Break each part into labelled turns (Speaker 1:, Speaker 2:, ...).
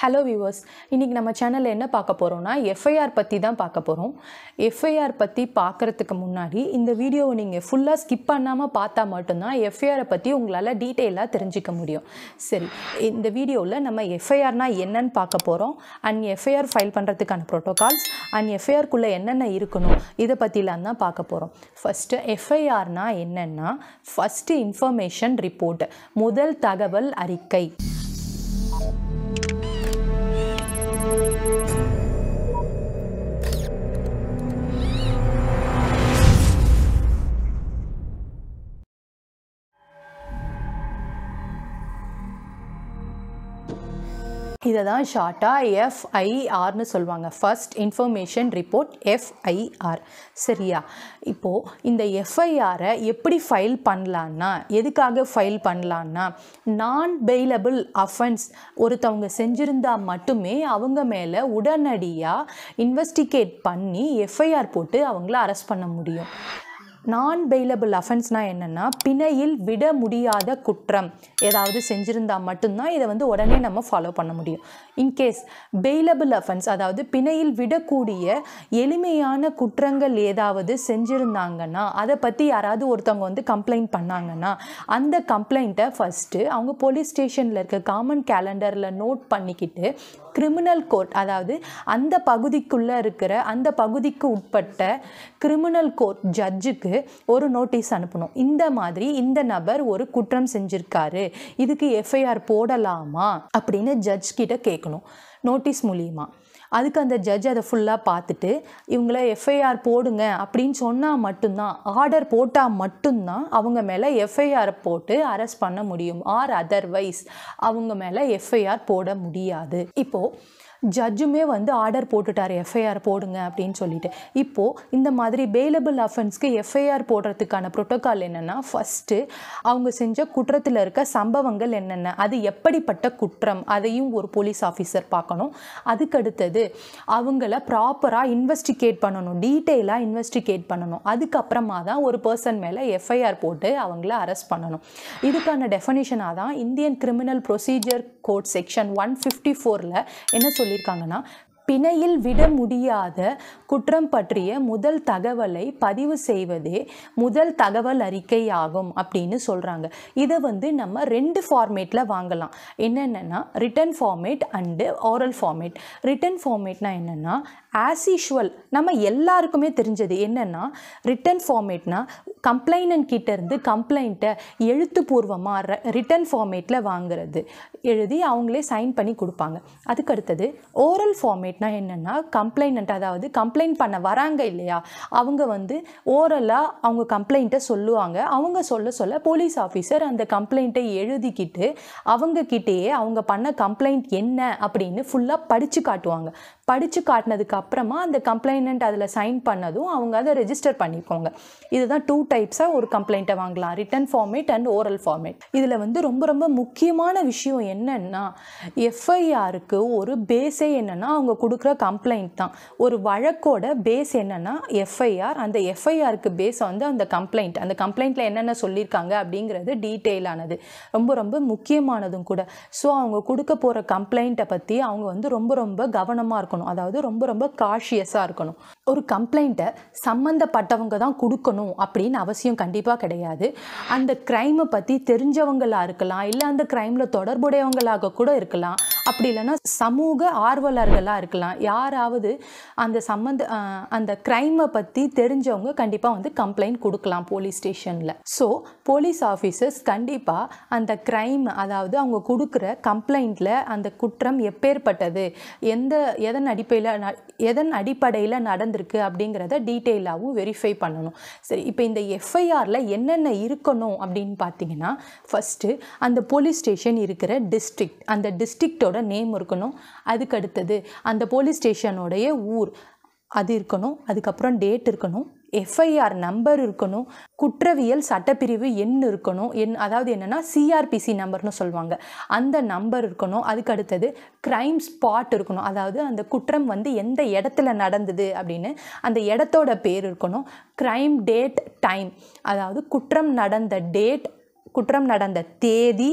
Speaker 1: hello viewers இன்றைக்கி நம்ம சேனலில் என்ன பார்க்க போகிறோம்னா எஃப்ஐஆர் பற்றி தான் பார்க்க போகிறோம் எஃப்ஐஆர் பற்றி பார்க்குறதுக்கு முன்னாடி இந்த வீடியோவை நீங்கள் ஃபுல்லாக ஸ்கிப் பண்ணாமல் பார்த்தா மட்டும்தான் எஃப்ஐஆரை பற்றி உங்களால் டீட்டெயிலாக தெரிஞ்சிக்க முடியும் சரி இந்த வீடியோவில் நம்ம எஃப்ஐஆர்னா என்னன்னு பார்க்க போகிறோம் அண்ட் எஃப்ஐஆர் ஃபைல் பண்ணுறதுக்கான ப்ரோட்டோகால்ஸ் அண்ட் எஃப்ஐஆருக்குள்ளே என்னென்ன இருக்கணும் இதை பற்றிலாம் தான் பார்க்க போகிறோம் ஃபஸ்ட்டு எஃப்ஐஆர்னா என்னென்னா ஃபஸ்ட்டு இன்ஃபர்மேஷன் ரிப்போர்ட் முதல் தகவல் அறிக்கை இதை தான் ஷார்ட்டாக எஃப்ஐஆர்னு சொல்லுவாங்க ஃபர்ஸ்ட் இன்ஃபர்மேஷன் ரிப்போர்ட் எஃப்ஐஆர் சரியா இப்போது இந்த எஃப்ஐஆரை எப்படி ஃபைல் பண்ணலான்னா எதுக்காக ஃபைல் பண்ணலான்னா நான் பெயிலபிள் அஃபென்ஸ் ஒருத்தவங்க செஞ்சுருந்தா மட்டுமே அவங்க மேலே உடனடியாக இன்வெஸ்டிகேட் பண்ணி எஃப்ஐஆர் போட்டு அவங்கள அரெஸ்ட் பண்ண முடியும் நான் பெயிலபிள் அஃபென்ஸ்னால் என்னென்னா பிணையில் விட முடியாத குற்றம் ஏதாவது செஞ்சுருந்தா மட்டும்தான் இதை வந்து உடனே நம்ம ஃபாலோ பண்ண முடியும் இன்கேஸ் பெயிலபிள் அஃபென்ஸ் அதாவது பிணையில் விடக்கூடிய எளிமையான குற்றங்கள் ஏதாவது செஞ்சுருந்தாங்கன்னா அதை பற்றி யாராவது ஒருத்தவங்க வந்து கம்ப்ளைண்ட் பண்ணாங்கன்னா அந்த கம்ப்ளைண்ட்டை ஃபஸ்ட்டு அவங்க போலீஸ் ஸ்டேஷனில் இருக்க காமன் கேலண்டரில் நோட் பண்ணிக்கிட்டு கிரிமினல் கோர்ட் அதாவது அந்த பகுதிக்குள்ளே இருக்கிற அந்த பகுதிக்கு உட்பட்ட கிரிமினல் கோர்ட் ஜட்ஜுக்கு ஒரு நோட்டீஸ் அனுப்பணும் இந்த மாதிரி இந்த நபர் ஒரு குற்றம் செஞ்சுருக்காரு இதுக்கு எஃப்ஐஆர் போடலாமா அப்படின்னு ஜட்ஜ் கிட்ட கேட்கணும் நோட்டீஸ் மூலியமாக அதுக்கு அந்த ஜட்ஜ் அதை ஃபுல்லாக பார்த்துட்டு இவங்கள எஃப்ஐஆர் போடுங்க அப்படின்னு சொன்னால் மட்டும்தான் ஆர்டர் போட்டால் மட்டும்தான் அவங்க மேலே எஃப்ஐஆர் போட்டு அரெஸ்ட் பண்ண முடியும் ஆர் அதர்வைஸ் அவங்க மேலே எஃப்ஐஆர் போட முடியாது இப்போது ஜட்ஜுமே வந்து ஆர்டர் போட்டுட்டார் எஃப்ஐஆர் போடுங்க அப்படின்னு சொல்லிட்டு இப்போது இந்த மாதிரி பெயிலபிள் அஃபென்ஸ்க்கு எஃப்ஐஆர் போடுறதுக்கான ப்ரோட்டோக்கால் என்னென்னா ஃபஸ்ட்டு அவங்க செஞ்ச குற்றத்தில் இருக்க சம்பவங்கள் என்னென்ன அது எப்படிப்பட்ட குற்றம் அதையும் ஒரு போலீஸ் ஆஃபீஸர் பார்க்கணும் அதுக்கடுத்தது அவங்கள ப்ராப்பராக இன்வெஸ்டிகேட் பண்ணணும் டீட்டெயிலாக இன்வெஸ்டிகேட் பண்ணணும் அதுக்கப்புறமா தான் ஒரு பர்சன் மேலே எஃப்ஐஆர் போட்டு அவங்கள அரெஸ்ட் பண்ணணும் இதுக்கான டெஃபனிஷனாக தான் Indian criminal procedure code section one fifty ஃபோரில் என்ன சொல்லியிருக்காங்கன்னா பிணையில் விட முடியாத குற்றம் பற்றிய முதல் தகவலை பதிவு செய்வதே முதல் தகவல் அறிக்கை ஆகும் அப்படின்னு சொல்கிறாங்க இதை வந்து நம்ம ரெண்டு ஃபார்மேட்டில் வாங்கலாம் என்னென்னா written format and oral format written ஃபார்மேட்னா என்னென்னா ஆஸ் யூஷுவல் நம்ம எல்லாருக்குமே தெரிஞ்சது என்னென்னா ரிட்டன் ஃபார்மேட்னா கம்ப்ளைனன் கிட்டேருந்து கம்ப்ளைண்ட்டை எழுத்துப்பூர்வமாக ரிட்டன் ஃபார்மேட்டில் வாங்குறது எழுதி அவங்களே சைன் பண்ணி கொடுப்பாங்க அதுக்கு அடுத்தது ஓரல் ஃபார்மேட்னா என்னென்னா கம்ப்ளைனண்ட் அதாவது கம்ப்ளைண்ட் பண்ண வராங்க இல்லையா அவங்க வந்து ஓரலாக அவங்க கம்ப்ளைண்ட்டை சொல்லுவாங்க அவங்க சொல்ல சொல்ல போலீஸ் ஆஃபீஸர் அந்த கம்ப்ளைண்ட்டை எழுதிக்கிட்டு அவங்க கிட்டேயே அவங்க பண்ண கம்ப்ளைண்ட் என்ன அப்படின்னு ஃபுல்லாக படித்து காட்டுவாங்க படித்து காட்டினதுக்கு அப்புறமா அந்த கம்ப்ளைனண்ட் அதில் சைன் பண்ணதும் அவங்க அதை ரெஜிஸ்டர் பண்ணிக்கோங்க இதுதான் டூ டைப்ஸாக ஒரு கம்ப்ளைண்ட்டை வாங்கலாம் written format and oral format இதில் வந்து ரொம்ப ரொம்ப முக்கியமான விஷயம் என்னன்னா எஃப்ஐஆருக்கு ஒரு பேஸே என்னென்னா அவங்க கொடுக்குற கம்ப்ளைண்ட் தான் ஒரு வழக்கோட பேஸ் என்னென்னா எஃப்ஐஆர் அந்த எஃப்ஐஆருக்கு பேஸ் வந்து அந்த கம்ப்ளைண்ட் அந்த கம்ப்ளைண்ட்டில் என்னென்ன சொல்லியிருக்காங்க அப்படிங்கிறது டீட்டெயிலானது ரொம்ப ரொம்ப முக்கியமானதும் கூட ஸோ அவங்க கொடுக்க போகிற கம்ப்ளைண்ட்டை பற்றி அவங்க வந்து ரொம்ப ரொம்ப கவனமாக இருக்கணும் அதாவது ரொம்ப ரொம்ப காஷியஸாக இருக்கணும் ஒரு கம்ப்ளைண்ட்டை சம்மந்தப்பட்டவங்க தான் கொடுக்கணும் அப்படின்னு அவசியம் கண்டிப்பாக கிடையாது அந்த க்ரைமை பற்றி தெரிஞ்சவங்களாக இருக்கலாம் இல்லை அந்த க்ரைமில் தொடர்புடையவங்களாக கூட இருக்கலாம் அப்படி இல்லைன்னா சமூக ஆர்வலர்களாக இருக்கலாம் யாராவது அந்த சம்மந்த அந்த க்ரைமை பற்றி தெரிஞ்சவங்க கண்டிப்பாக வந்து கம்ப்ளைண்ட் கொடுக்கலாம் போலீஸ் ஸ்டேஷனில் ஸோ போலீஸ் ஆஃபீஸர்ஸ் கண்டிப்பாக அந்த க்ரைம் அதாவது அவங்க கொடுக்குற கம்ப்ளைண்ட்டில் அந்த குற்றம் எப்பேற்பட்டது எந்த எதன் அடிப்படையில் எதன் அடிப்படையில் நடந்திருக்கு அப்படிங்கிறத டீட்டெயிலாகவும் வெரிஃபை பண்ணணும் சரி இப்போ இந்த எஃப்ஐஆரில் என்னென்ன இருக்கணும் அப்படின்னு பார்த்தீங்கன்னா ஃபஸ்ட்டு அந்த போலீஸ் ஸ்டேஷன் இருக்கிற டிஸ்ட்ரிக்ட் அந்த டிஸ்ட்ரிக்டோட நேம் இருக்கணும் அதுக்கு அடுத்தது அந்த போலீஸ் ஸ்டேஷனோடைய ஊர் அது இருக்கணும் அதுக்கப்புறம் டேட் இருக்கணும் எஃப்ஐஆர் நம்பர் இருக்கணும் குற்றவியல் சட்டப்பிரிவு எண் இருக்கணும் எண் அதாவது என்னென்னா சிஆர்பிசி நம்பர்னு சொல்லுவாங்க அந்த நம்பர் இருக்கணும் அதுக்கு அடுத்தது க்ரைம் ஸ்பாட் இருக்கணும் அதாவது அந்த குற்றம் வந்து எந்த இடத்துல நடந்தது அப்படின்னு அந்த இடத்தோட பேர் இருக்கணும் க்ரைம் டேட் டைம் அதாவது குற்றம் நடந்த டேட் குற்றம் நடந்த தேதி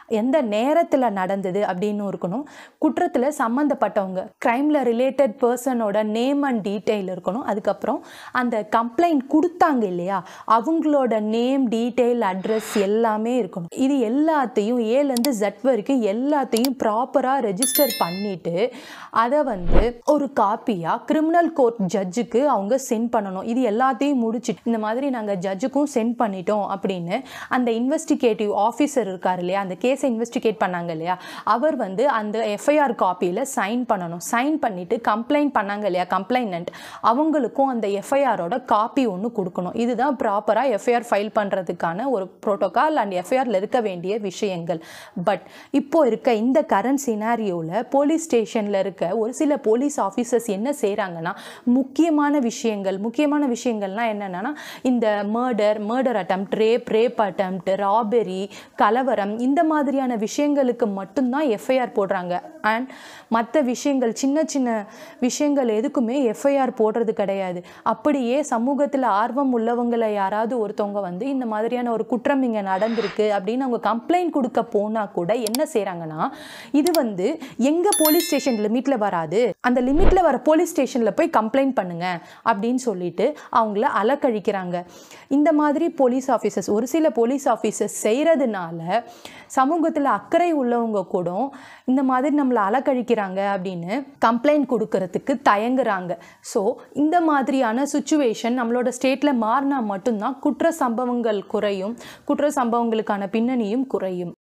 Speaker 1: எந்த நேரத்தில் நடந்தது அப்படின்னு இருக்கணும் குற்றத்தில் சம்மந்தப்பட்டவங்க க்ரைமில் ரிலேட்டட் பர்சனோட நேம் அண்ட் டீட்டெயில் இருக்கணும் அதுக்கப்புறம் அந்த கம்ப்ளைண்ட் கொடுத்தாங்க இல்லையா அவங்களோட நேம் டீட்டெயில் அட்ரஸ் எல்லாமே இருக்கணும் இது எல்லாத்தையும் ஏலேருந்து ஜெட் வரைக்கும் எல்லாத்தையும் ப்ராப்பராக ரெஜிஸ்டர் பண்ணிட்டு அதை வந்து ஒரு காப்பியாக கிரிமினல் கோர்ட் ஜட்ஜுக்கு அவங்க சென்ட் பண்ணணும் இது எல்லாத்தையும் முடிச்சுட்டு இந்த மாதிரி நாங்கள் ஜட்ஜுக்கும் சென்ட் பண்ணிட்டோம் அப்படின்னு அந்த இன்வெஸ்டிகேட்டிவ் ஆஃபீஸர் இருக்கார் இல்லையா அந்த கேஸை இன்வெஸ்டிகேட் பண்ணாங்க இல்லையா அவர் வந்து அந்த எஃப்ஐஆர் காப்பியில் சைன் பண்ணணும் சைன் பண்ணிவிட்டு கம்ப்ளைண்ட் பண்ணாங்க இல்லையா கம்ப்ளைனண்ட் அவங்களுக்கும் அந்த எஃப்ஐஆரோட காப்பி ஒன்று கொடுக்கணும் இதுதான் ப்ராப்பராக எஃப்ஐஆர் ஃபைல் பண்ணுறதுக்கான ஒரு ப்ரோட்டோகால் அண்ட் எஃப்ஐஆரில் இருக்க வேண்டிய விஷயங்கள் பட் இப்போ இருக்க இந்த கரண்ட் சினாரியோவில் போலீஸ் ஸ்டேஷனில் இருக்க ஒரு சில போலீஸ் ஆஃபீஸர்ஸ் என்ன செய்கிறாங்கன்னா முக்கியமான விஷயங்கள் முக்கியமான விஷயங்கள்லாம் என்னென்னா இந்த murder murder attempt rape rape attempt robbery கலவரம் இந்த மாதிரியான விஷயங்களுக்கு மட்டும்தான் எஃப்ஐஆர் போடுறாங்க அண்ட் மற்ற விஷயங்கள் சின்ன சின்ன விஷயங்கள் எதுக்குமே எஃப்ஐஆர் போடுறது கிடையாது அப்படியே சமூகத்தில் ஆர்வம் உள்ளவங்களை யாராவது ஒருத்தவங்க வந்து இந்த மாதிரியான ஒரு குற்றம் இங்கே நடந்திருக்கு அப்படின்னு அவங்க கம்ப்ளைண்ட் கொடுக்க போனால் கூட என்ன செய்கிறாங்கன்னா இது வந்து எங்கள் போலீஸ் ஸ்டேஷன் லிமிட்டில் வராது அந்த லிமிட்டில் வர போலீஸ் ஸ்டேஷனில் போய் கம்ப்ளைண்ட் பண்ணுங்க அப்படின்னு சொல்லிட்டு அவங்கள அலக்கழிக்கிறாங்க இந்த மாதிரி போலீஸ் ஆஃபீஸர்ஸ் ஒரு சில போலீஸ் ஆஃபீஸர்ஸ் செய்கிறதுனால சமூகத்தில் அக்கறை உள்ளவங்க கூட இந்த மாதிரி நம்மளை அலக்கழிக்கிறாங்க அப்படின்னு கம்ப்ளைண்ட் கொடுக்கறதுக்கு தயங்குறாங்க ஸோ இந்த மாதிரியான சுச்சுவேஷன் நம்மளோட ஸ்டேட்டில் மாறினா மட்டும்தான் குற்ற சம்பவங்கள் குறையும் குற்ற சம்பவங்களுக்கான பின்னணியும் குறையும்